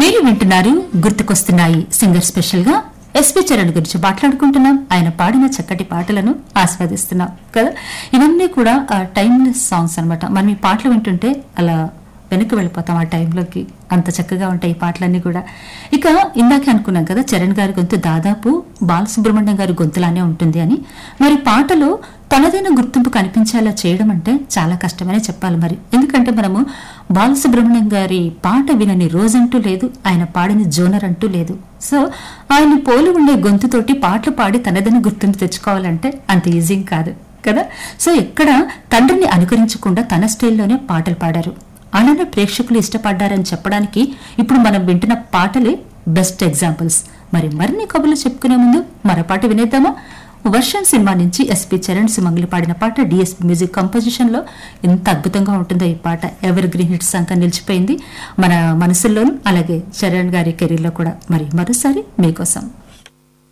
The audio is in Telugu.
మీరు వింటున్నారు గుర్తుకొస్తున్నాయి సింగర్ స్పెషల్ గా ఎస్పి చరణ్ గురించి మాట్లాడుకుంటున్నాం ఆయన పాడిన చక్కటి పాటలను ఆస్వాదిస్తున్నాం కదా ఇవన్నీ కూడా టైమ్లెస్ సాంగ్స్ అన్నమాట మనం ఈ పాటలు వింటుంటే అలా వెనక్కి వెళ్ళిపోతాం ఆ టైంలోకి అంత చక్కగా ఉంటాయి ఈ పాటలన్నీ కూడా ఇక ఇందాకే అనుకున్నాం కదా చరణ్ గారి గొంతు దాదాపు బాలసుబ్రహ్మణ్యం గారి గొంతులానే ఉంటుంది అని మరి పాటలో తనదైన గుర్తింపు కనిపించేలా చేయడం అంటే చాలా కష్టమనే చెప్పాలి మరి ఎందుకంటే మనము బాలసుబ్రహ్మణ్యం గారి పాట వినని రోజంటూ లేదు ఆయన పాడని జోనర్ అంటూ లేదు సో ఆయన పోలి ఉండే గొంతుతోటి పాటలు పాడి తనదైన గుర్తింపు తెచ్చుకోవాలంటే అంత ఈజీ కాదు కదా సో ఎక్కడ తండ్రిని అనుకరించకుండా తన స్టైల్లోనే పాటలు పాడారు అలానే ప్రేక్షకులు ఇష్టపడ్డారని చెప్పడానికి ఇప్పుడు మనం వింటున్న పాటలే బెస్ట్ ఎగ్జాంపుల్స్ మరి మరిన్ని కబుర్లు చెప్పుకునే ముందు మరో పాట వినేద్దామా వర్షన్ సినిమా నుంచి ఎస్పి చరణ్ సుమంగ్లి పాడిన పాట డిఎస్పి మ్యూజిక్ కంపోజిషన్ లో ఎంత అద్భుతంగా ఉంటుందో ఈ పాట ఎవర్ గ్రీన్ హిట్స్ అంకా నిలిచిపోయింది మన మనసుల్లోనూ అలాగే చరణ్ గారి కెరీర్ లో కూడా మరి మరోసారి మీకోసం